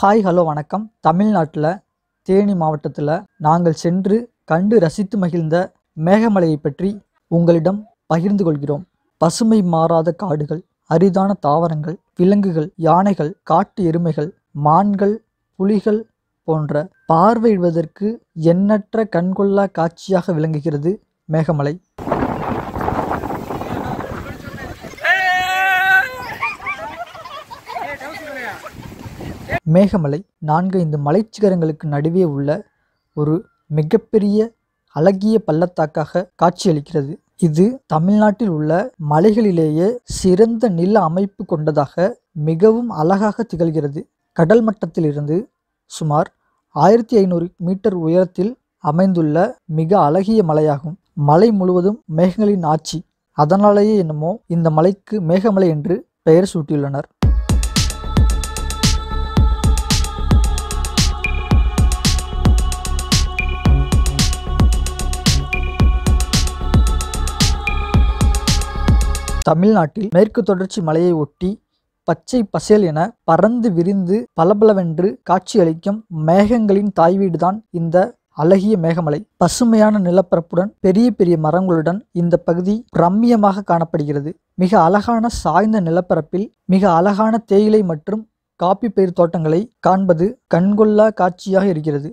Hi hello வணக்கம் தமிழ்நாட்டில் தேனி மாவட்டத்தில் நாங்கள் சென்று கண்டு ரசித்து மகிழ்ந்த மேகமலையை பற்றி உங்களிடம் பகிர்ந்து கொள்கிறோம் பசுமை மாறாத காடுகள் அரிதான தாவரங்கள் விலங்குகள் யானைகள் காட்டு எருமைகள் மான்கள் புலிகள் போன்ற பார்வையிடுவதற்கு எண்ணற்ற கண்கொள்ளா காட்சியாக விளங்குகிறது மேகமலை மேகமலை நான்கு ஐந்து மலைச்சிகரங்களுக்கு நடுவே உள்ள ஒரு மிகப்பெரிய அழகிய பள்ளத்தாக்காக காட்சியளிக்கிறது இது தமிழ்நாட்டில் உள்ள மலைகளிலேயே சிறந்த நில அமைப்பு கொண்டதாக மிகவும் அழகாக திகழ்கிறது கடல் மட்டத்திலிருந்து சுமார் ஆயிரத்தி ஐநூறு மீட்டர் உயரத்தில் அமைந்துள்ள மிக அழகிய மலையாகும் மலை முழுவதும் மேகங்களின் ஆட்சி அதனாலேயே என்னமோ இந்த மலைக்கு மேகமலை என்று பெயர் சூட்டியுள்ளனர் தமிழ்நாட்டில் மேற்கு தொடர்ச்சி மலையை ஒட்டி பச்சை பசேல் என பறந்து விரிந்து பளபளவென்று காட்சியளிக்கும் மேகங்களின் தாய்வீடுதான் இந்த அழகிய மேகமலை பசுமையான நிலப்பரப்புடன் பெரிய பெரிய மரங்களுடன் இந்த பகுதி ரம்மியமாக காணப்படுகிறது மிக அழகான சாய்ந்த நிலப்பரப்பில் மிக அழகான தேயிலை மற்றும் காப்பி பயிர் தோட்டங்களை காண்பது கண்கொள்ளா காட்சியாக இருக்கிறது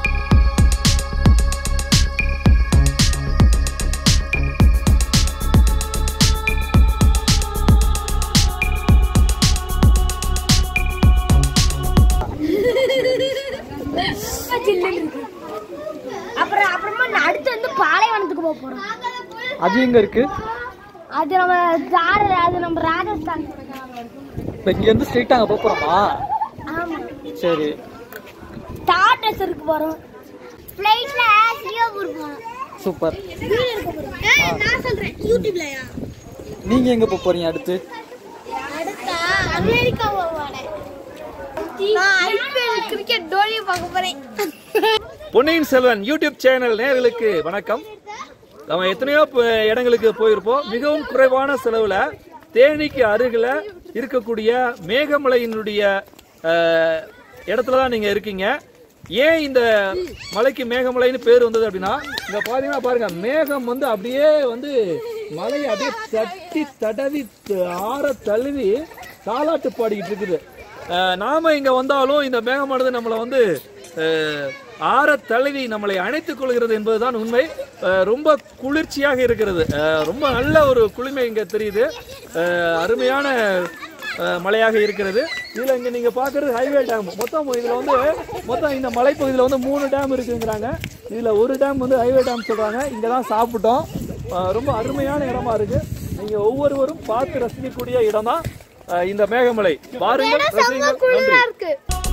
சில்லுன்னு இருக்கு. அப்புறம் அப்புறமா நான் அடுத்து வந்து பாலைவனத்துக்கு போக போறோம் அது எங்க இருக்கு அது நம்ம தார அது நம்ம ராஜஸ்தான் இப்போ இங்கேருந்து ஸ்ட்ரெயிட்டாக அங்கே போகிறோமா ஆமா சரி டாடஸருக்கு போறோம் ஃப்ளைட்ல சிங்கப்பூர் போறோம் சூப்பர் வீடு இருக்க போறோம் நான் சொல்றேன் யூடியூப்லயா நீங்கள் எங்கே போக போகிறீங்க அடுத்து அடுத்தா அமெரிக்கா போவானே நான் ஐபிஎல் கிரிக்கெட் டோனி பார்க்க போறேன் பொன்னியின் செல்வன் யூடியூப் சேனல் நேயர்களுக்கு வணக்கம் நம்ம எத்தனையோ ப- இடங்களுக்கு போயிருப்போம் மிகவும் குறைவான செலவுல தேனிக்கு அருகில இருக்கக்கூடிய மேகமலையினுடைய அஹ், இடத்துல தான் நீங்க இருக்கீங்க ஏன் இந்த மலைக்கு மேகமலைன்னு பேர் வந்தது அப்படின்னா இங்க பாத்தீங்கன்னா பாருங்க மேகம் வந்து அப்படியே வந்து மலையை அப்படியே தட்டி தடவி த- ஆற தழுவி தாலாட்டு பாடிக்கிட்டு இருக்குது அஹ், நாம இங்க வந்தாலும் இந்த மேகமானது நம்மளை வந்து அஹ், ஆற தழுவி நம்மளை அணைத்துக் கொள்கிறது என்பதுதான் உண்மை அஹ், ரொம்ப குளிர்ச்சியாக இருக்கிறது அஹ், ரொம்ப நல்ல ஒரு குளுமை இங்க தெரியுது அஹ், அருமையான அஹ், மலையாக இருக்கிறது இதுல இங்க நீங்க பாக்குறது ஹைவே டேம் மொத்தம் இதுல வந்து மொத்தம் இந்த மலைப்பகுதியில வந்து மூணு டேம் இருக்குங்கிறாங்க இதுல ஒரு டேம் வந்து ஹைவே டேம் சொல்றாங்க இங்க தான் சாப்பிட்டோம் அஹ், ரொம்ப அருமையான இடமா இருக்கு நீங்க ஒவ்வொருவரும் பார்த்து ரசிக்கக்கூடிய இடம் தான் இந்த மேகமலை பாருங்கள் ரசியுங்கள். நன்றி இருக்கு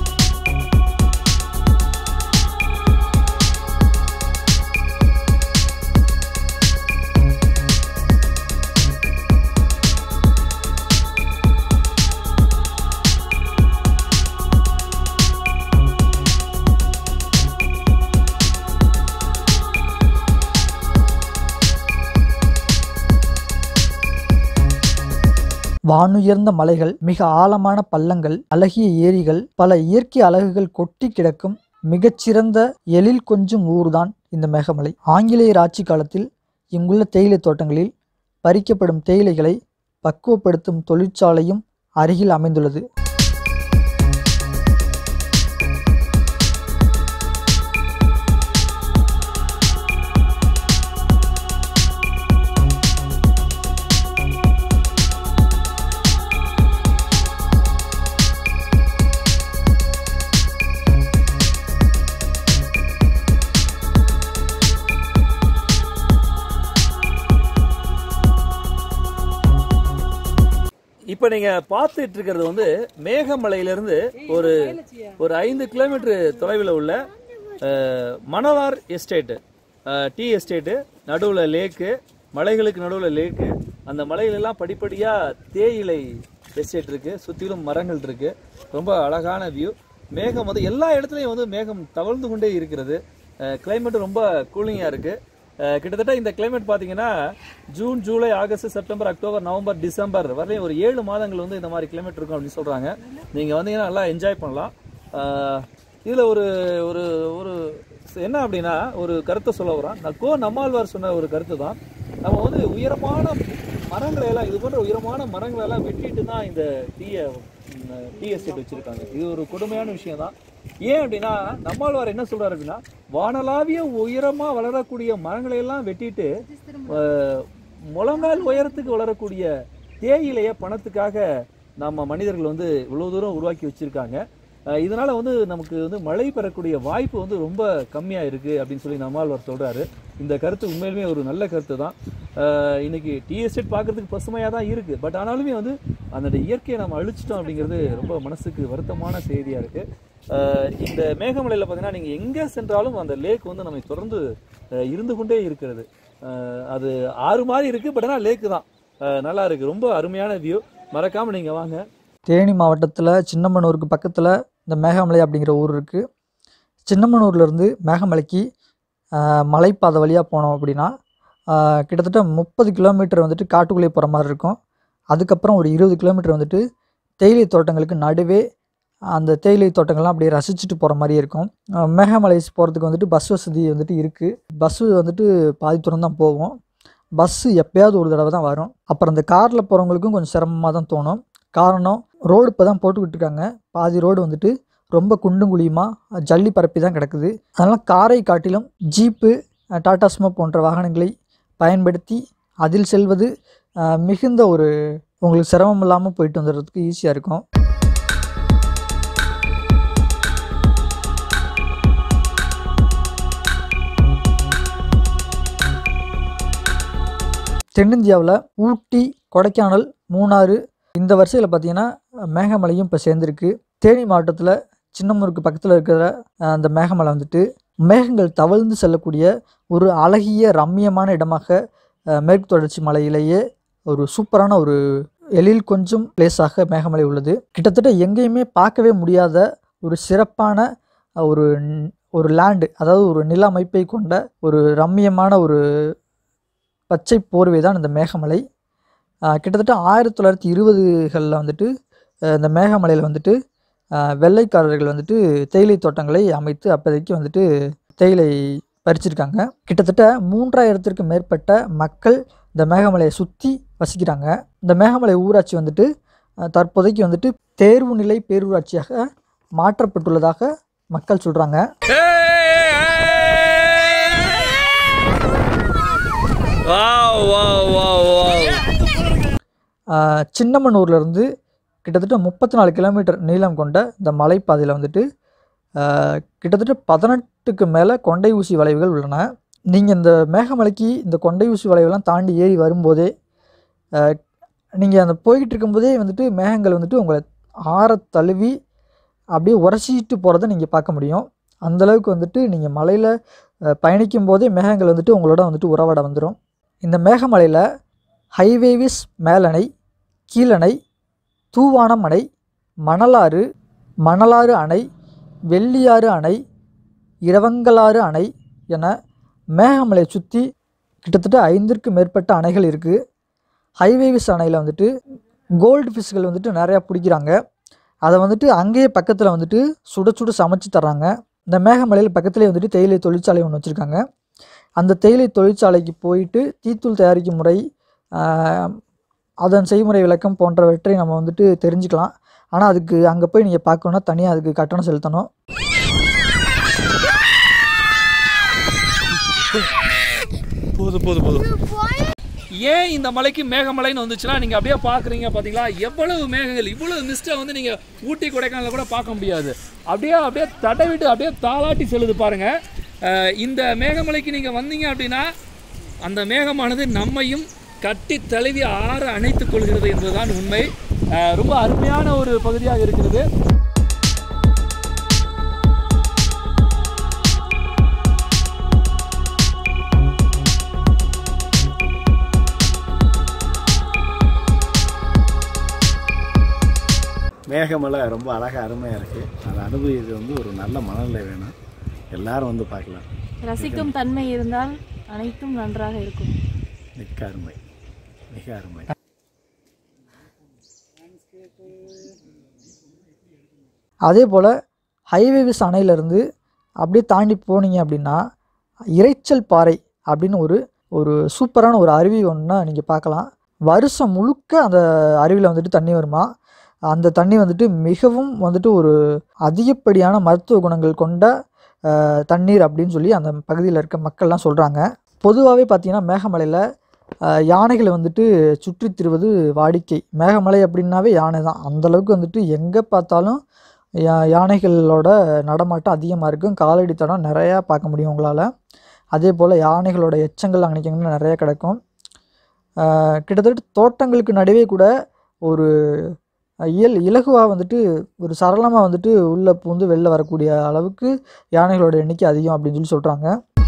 வானுயர்ந்த மலைகள் மிக ஆழமான பள்ளங்கள் அழகிய ஏரிகள் பல இயற்கை அழகுகள் கொட்டி கிடக்கும் மிகச்சிறந்த எழில் கொஞ்சம் ஊர்தான் இந்த மேகமலை ஆங்கிலேயர் ஆட்சி காலத்தில் இங்குள்ள தேயிலை தோட்டங்களில் பறிக்கப்படும் தேயிலைகளை பக்குவப்படுத்தும் தொழிற்சாலையும் அருகில் அமைந்துள்ளது இப்ப நீங்க பார்த்துட்டு இருக்கிறது வந்து மேகமலையிலிருந்து ஒரு ஒரு ஐந்து கிலோமீட்டர் தொலைவில் உள்ள அஹ், மணவார் எஸ்டேட்டு டீ எஸ்டேட்டு நடுவுல லேக்கு மலைகளுக்கு நடுவுல லேக்கு அந்த மலைகளெல்லாம் படிப்படியா தேயிலை எஸ்டேட் இருக்கு சுத்திலும் மரங்கள் இருக்கு ரொம்ப அழகான வியூ மேகம் வந்து எல்லா இடத்துலயும் வந்து மேகம் தவழ்ந்து கொண்டே இருக்கிறது கிளைமேட் ரொம்ப கூலிங்கா இருக்கு அஹ் கிட்டத்தட்ட இந்த கிளைமேட் பார்த்தீங்கன்னா June July August September October November December வரையும் ஒரு ஏழு மாதங்கள் வந்து இந்த மாதிரி கிளைமேட் இருக்கும் அப்படின்னு சொல்றாங்க நீங்க வந்தீங்கன்னா நல்லா என்ஜாய் பண்ணலாம் இதில் ஒரு ஒரு ஒரு என்ன அப்படின்னா ஒரு கருத்தை சொல்ல வரோம் நான் கோ நம்மாழ்வார் சொன்ன ஒரு கருத்து தான் நம்ம வந்து உயரமான மரங்களை எல்லாம் இது போன்ற உயரமான மரங்களை எல்லாம் வெட்டிட்டு தான் இந்த டீயை டீ எஸ்டேட் வச்சிருக்காங்க இது ஒரு கொடுமையான விஷயம் தான் ஏன் அப்படின்னா நம்மாழ்வார் என்ன சொல்றாரு அப்படின்னா வானளாவிய உயரமா வளரக்கூடிய மரங்களை எல்லாம் வெட்டிட்டு அஹ், முழங்கால் உயரத்துக்கு வளரக்கூடிய தேயிலைய பணத்துக்காக நம்ம மனிதர்கள் வந்து இவ்வளவு தூரம் உருவாக்கி வச்சிருக்காங்க அஹ், இதனால வந்து நமக்கு வந்து மழை பெறக்கூடிய வாய்ப்பு வந்து ரொம்ப கம்மியா இருக்கு அப்படின்னு சொல்லி நம்மாழ்வார் சொல்றாரு இந்த கருத்து உண்மையிலுமே ஒரு நல்ல கருத்து தான் அஹ், இன்னைக்கு டீ எஸ்டேட் பார்க்கறதுக்கு பசுமையாக தான் இருக்கு பட் ஆனாலுமே வந்து அந்த இயற்கையை நம்ம அழிச்சிட்டோம் அப்படிங்கிறது ரொம்ப மனசுக்கு வருத்தமான செய்தியா இருக்கு அஹ், இந்த மேகமலையில் பார்த்தீங்கன்னா நீங்கள் எங்கே சென்றாலும் அந்த லேக் வந்து நம்மை தொடர்ந்து அஹ், இருந்து கொண்டே இருக்கிறது அஹ், அது ஆறு மாதிரி இருக்கு பட் ஆனால் லேக்கு தான் அஹ், நல்லா இருக்கு ரொம்ப அருமையான வியூ மறக்காம நீங்க வாங்க தேனி மாவட்டத்தில் சின்னமனூருக்கு பக்கத்தில் இந்த மேகமலை அப்படிங்கிற ஊர் இருக்குது சின்னமனூர்லேருந்து மேகமலைக்கு ஆஹ், மலைப்பாதை வழியாக போனோம் அப்படின்னா ஆஹ், கிட்டத்தட்ட முப்பது கிலோமீட்டர் வந்துட்டு காட்டுக்குள்ளே போகிற மாதிரி இருக்கும் அதுக்கப்புறம் ஒரு இருபது கிலோமீட்டர் வந்துட்டு தேயிலை தோட்டங்களுக்கு நடுவே அந்த தேயிலை தோட்டங்கள்லாம் அப்படியே ரசிச்சுட்டு போகிற மாதிரி இருக்கும் ஆஹ், மேகமலை போகிறதுக்கு வந்துட்டு பஸ் வசதி வந்துட்டு இருக்குது பஸ்ஸு வந்துட்டு பாதி தூரம் தான் போகும் பஸ்ஸு எப்பயாவது ஒரு தடவை தான் வரும் அப்புறம் இந்த காரில் போகிறவங்களுக்கும் கொஞ்சம் சிரமமாக தான் தோணும் காரணம் ரோடு இப்போ தான் போட்டுக்கிட்டு இருக்காங்க பாதி ரோடு வந்துட்டு ரொம்ப குண்டும் குழியுமாக ஜல்லி பரப்பி தான் கிடக்குது அதனால் காரை காட்டிலும் ஜீப்பு அஹ், டாடா சுமோ போன்ற வாகனங்களை பயன்படுத்தி அதில் செல்வது அஹ், மிகுந்த ஒரு உங்களுக்கு சிரமம் இல்லாமல் போயிட்டு வந்துடுறதுக்கு ஈஸியாக இருக்கும் தென்னிந்தியாவில் ஊட்டி கொடைக்கானல் மூணாறு இந்த வரிசையில் பார்த்தீங்கன்னா மேகமலையும் இப்போ சேர்ந்துருக்கு தேனி மாவட்டத்தில் சின்னமூருக்கு பக்கத்தில் இருக்கிற அஹ், அந்த மேகமலை வந்துட்டு மேகங்கள் தவழ்ந்து செல்லக்கூடிய ஒரு அழகிய ரம்மியமான இடமாக அஹ், மேற்கு தொடர்ச்சி மலையிலேயே ஒரு சூப்பரான ஒரு எழில் கொஞ்சம் பிளேஸாக மேகமலை உள்ளது கிட்டத்தட்ட எங்கேயுமே பார்க்கவே முடியாத ஒரு சிறப்பான அஹ், ஒரு ந- ஒரு லேண்டு அதாவது ஒரு நில அமைப்பை கொண்ட ஒரு ரம்மியமான ஒரு பச்சை போர்வை தான் இந்த மேகமலை ஆஹ் கிட்டத்தட்ட ஆயிரத்தி தொள்ளாயிரத்தி இருபதுகளில் வந்துட்டு ஆஹ் இந்த மேகமலையில் வந்துட்டு ஆஹ் வெள்ளைக்காரர்கள் வந்துட்டு தேயிலை தோட்டங்களை அமைத்து அப்போதைக்கு வந்துட்டு தேயிலை பறிச்சிருக்காங்க கிட்டத்தட்ட மூன்றாயிரத்திற்கு மேற்பட்ட மக்கள் இந்த மேகமலையை சுற்றி வசிக்கிறாங்க இந்த மேகமலை ஊராட்சி வந்துட்டு ஆஹ் தற்போதைக்கு வந்துட்டு தேர்வு நிலை பேரூராட்சியாக மாற்றப்பட்டுள்ளதாக மக்கள் சொல்கிறாங்க வாவ் வாவ் வாவ் வாவ் ஆஹ் சின்னமனூர்லேருந்து கிட்டத்தட்ட முப்பத்தி நாலு கிலோமீட்டர் நீளம் கொண்ட இந்த மலைப்பாதையில் வந்துட்டு ஆஹ் கிட்டத்தட்ட பதினெட்டுக்கு மேலே கொண்டை ஊசி வளைவுகள் உள்ளன நீங்கள் இந்த மேகமலைக்கு இந்த கொண்டை ஊசி வளைவெல்லாம் தாண்டி ஏறி வரும்போதே நீங்கள் அந்த போய்கிட்டு இருக்கும்போதே வந்துட்டு மேகங்கள் வந்துட்டு உங்களை ஆற தழுவி அப்படியே உரசிட்டு போகிறத நீங்கள் பார்க்க முடியும் அந்தளவுக்கு வந்துட்டு நீங்கள் மலையில் பயணிக்கும் போதே மேகங்கள் வந்துட்டு உங்களோட வந்துட்டு உறவாட வந்துடும் இந்த மேகமலையில் ஹைவேவிஸ் மேலணை கீழணை தூவானம் அணை மணலாறு மணலாறு அணை வெள்ளியாறு அணை இரவங்கலாறு அணை என மேகமலையை சுற்றி கிட்டத்தட்ட ஐந்திற்கு மேற்பட்ட அணைகள் இருக்குது ஹைவேவிஸ் அணையில் வந்துட்டு கோல்டு ஃபிஷ்கள் வந்துட்டு நிறையா பிடிக்கிறாங்க அதை வந்துட்டு அங்கேயே பக்கத்தில் வந்துட்டு சுட சுட சமைச்சு தர்றாங்க இந்த மேகமலையில் பக்கத்துலேயே வந்துட்டு தேயிலை தொழிற்சாலை ஒன்று வச்சுருக்காங்க அந்த தேயிலை தொழிற்சாலைக்கு போயிட்டு தீத்தூள் தயாரிக்கும் முறை ஆஹ், அதன் செய்முறை விளக்கம் போன்றவற்றை நம்ம வந்துட்டு தெரிஞ்சுக்கலாம் ஆனால் அதுக்கு அங்கே போய் நீங்கள் பார்க்கணுன்னா தனியாக அதுக்கு கட்டணம் செலுத்தணும் போதும் போதும் போதும் ஏன் இந்த மலைக்கு மேகமலைன்னு வந்துச்சுன்னா நீங்க அப்படியே பாக்குறீங்க பாத்தீங்களா எவ்வளவு மேகங்கள் இவ்வளவு மிஸ்டை வந்து நீங்க ஊட்டி கொடைக்கானல கூட பார்க்க முடியாது அப்படியே அப்படியே தடவிட்டு அப்படியே தாளாட்டி செல்லுது பாருங்க அஹ் இந்த மேகமலைக்கு நீங்க வந்தீங்க அப்படின்னா அந்த மேகமானது நம்மையும் கட்டி தழுவி ஆற அணைத்துக் கொள்கிறது என்பதுதான் உண்மை அஹ் ரொம்ப அருமையான ஒரு பகுதியாக இருக்கிறது மேகமலை ரொம்ப அழகாக அருமையாக இருக்குது அதை அனுபவிக்கிறது வந்து ஒரு நல்ல மனநிலை வேணும் எல்லாரும் வந்து பார்க்கலாம் ரசிக்கும் தன்மை இருந்தால் அனைத்தும் நன்றாக இருக்கும் மிக்க அருமை மிக அருமை அதே போல் ஹைவேவிஸ் அணையிலேருந்து அப்படியே தாண்டி போனீங்க அப்படின்னா இரைச்சல் பாறை அப்படின்னு ஒரு ஒரு சூப்பரான ஒரு அருவி ஒன்றா நீங்கள் பார்க்கலாம் வருஷம் முழுக்க அந்த அருவியில் வந்துட்டு தண்ணி வருமா அந்த தண்ணி வந்துட்டு மிகவும் வந்துட்டு ஒரு அதிகப்படியான மருத்துவ குணங்கள் கொண்ட அஹ், தண்ணீர் அப்படின்னு சொல்லி அந்த பகுதியில் இருக்க மக்கள்லாம் சொல்கிறாங்க பொதுவாகவே பார்த்தீங்கன்னா மேகமலையில் அஹ், யானைகளை வந்துட்டு சுற்றித் திரிவது வாடிக்கை மேகமலை அப்படின்னாவே யானை தான் அந்தளவுக்கு வந்துட்டு எங்கே பார்த்தாலும் யா யானைகளோட நடமாட்டம் அதிகமாக இருக்கும் காலடி தடம் நிறையா பார்க்க முடியும் உங்களால் அதே போல் யானைகளோட எச்சங்கள் அன்றைக்கிங்கன்னா நிறையா கிடக்கும் ஆஹ் கிட்டத்தட்ட தோட்டங்களுக்கு நடுவே கூட ஒரு இயல் இலகுவாக வந்துட்டு ஒரு சரளமாக வந்துட்டு உள்ளே பூந்து வெளில வரக்கூடிய அளவுக்கு யானைகளோட எண்ணிக்கை அதிகம் அப்படின்னு சொல்லி சொல்கிறாங்க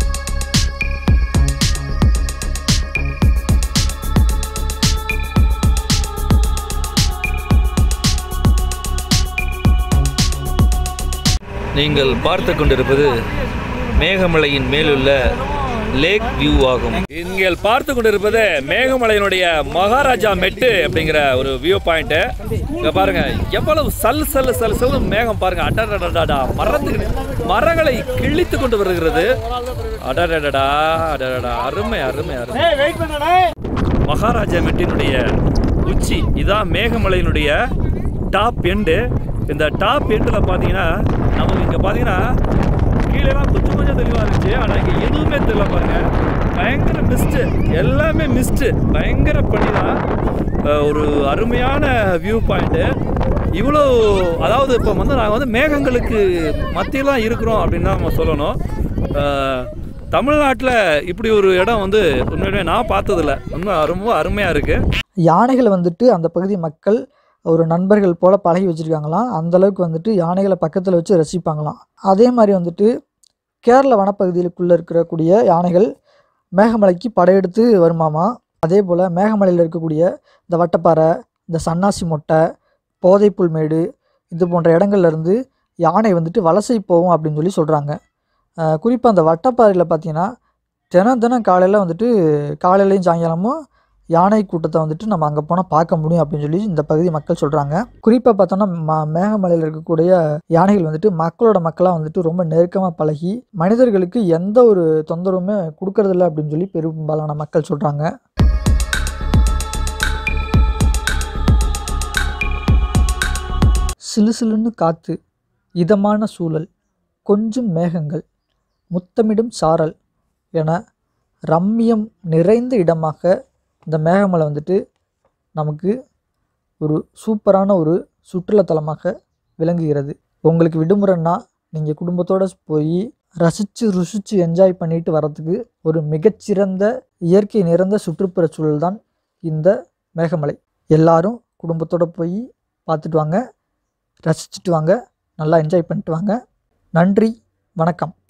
நீங்கள் பார்த்து கொண்டிருப்பது மேகமலையின் மேலுள்ள லேக் வியூ ஆகும் நீங்கள் பார்த்து கொண்டிருப்பது மேகமலையினுடைய மகாராஜா மெட்டு அப்படிங்கிற ஒரு வியூ பாயிண்ட் இங்க பாருங்க எவ்வளவு சல் சல் சல் சல் மேகம் பாருங்க அடடடடா மரத்துக்கு மரங்களை கிழித்து கொண்டு வருகிறது அடடடடா அடடடா அருமை அருமை அருமை மகாராஜா மெட்டினுடைய உச்சி இதான் மேகமலையினுடைய டாப் எண்டு இந்த டாப் எண்டில் பார்த்தீங்கன்னா நமக்கு இங்கே பார்த்தீங்கன்னா கீழேலாம் கொஞ்சம் கொஞ்சம் தெளிவாக இருந்துச்சு ஆனால் இங்கே எதுவுமே தெரியல பாருங்க பயங்கர மிஸ்ட்டு எல்லாமே மிஸ்ட்டு பயங்கர பனி தான் அஹ் ஒரு அருமையான வியூ பாயிண்ட்டு இவ்வளோ அதாவது இப்போ வந்து நாங்கள் வந்து மேகங்களுக்கு மத்தியெல்லாம் இருக்கிறோம் அப்படின்னு தான் நம்ம சொல்லணும் அஹ் தமிழ்நாட்டில் இப்படி ஒரு இடம் வந்து உண்மையிலுமே நான் பார்த்ததில்ல உண்மை ரொம்ப அருமையாக இருக்குது யானைகளை வந்துட்டு அந்த பகுதி மக்கள் ஒரு நண்பர்கள் போல் பழகி வச்சுருக்காங்களாம் அந்த அளவுக்கு வந்துட்டு யானைகளை பக்கத்தில் வச்சு ரசிப்பாங்களாம் அதே மாதிரி வந்துட்டு கேரள வனப்பகுதிகளுக்குள்ளே இருக்கக்கூடிய யானைகள் மேகமலைக்கு படையெடுத்து வருமாமா அதே போல் மேகமலையில் இருக்கக்கூடிய இந்த வட்டப்பாறை இந்த சன்னாசி மொட்டை போதைப்புல் மேடு இது போன்ற இடங்கள்ல இருந்து யானை வந்துட்டு வலசை போகும் அப்படின்னு சொல்லி சொல்கிறாங்க குறிப்பாக அந்த வட்டப்பாறையில் பார்த்தீங்கன்னா தினம் தினம் காலையில் வந்துட்டு காலையிலையும் சாயங்காலமும் யானை கூட்டத்தை வந்துட்டு நம்ம அங்கே போனால் பார்க்க முடியும் அப்படின்னு சொல்லி இந்த பகுதி மக்கள் சொல்கிறாங்க குறிப்பாக பார்த்தோன்னா ம மேகமலையில் இருக்கக்கூடிய யானைகள் வந்துட்டு மக்களோட மக்களாக வந்துட்டு ரொம்ப நெருக்கமாக பழகி மனிதர்களுக்கு எந்த ஒரு தொந்தரவுமே கொடுக்கறதில்ல அப்படின்னு சொல்லி பெரும்பாலான மக்கள் சொல்கிறாங்க சிலுசிலுன்னு காற்று இதமான சூழல் கொஞ்சம் மேகங்கள் முத்தமிடும் சாரல் என ரம்மியம் நிறைந்த இடமாக இந்த மேகமலை வந்துட்டு நமக்கு ஒரு சூப்பரான ஒரு சுற்றுலாத்தலமாக விளங்குகிறது உங்களுக்கு விடுமுறைன்னா நீங்கள் குடும்பத்தோடு போய் ரசித்து ருசித்து என்ஜாய் பண்ணிட்டு வரதுக்கு ஒரு மிகச்சிறந்த இயற்கை நிறைந்த சுற்றுப்புற சூழல் தான் இந்த மேகமலை எல்லாரும் குடும்பத்தோடு போய் பார்த்துட்டு வாங்க ரசிச்சுட்டு வாங்க நல்லா என்ஜாய் பண்ணிட்டு வாங்க நன்றி வணக்கம்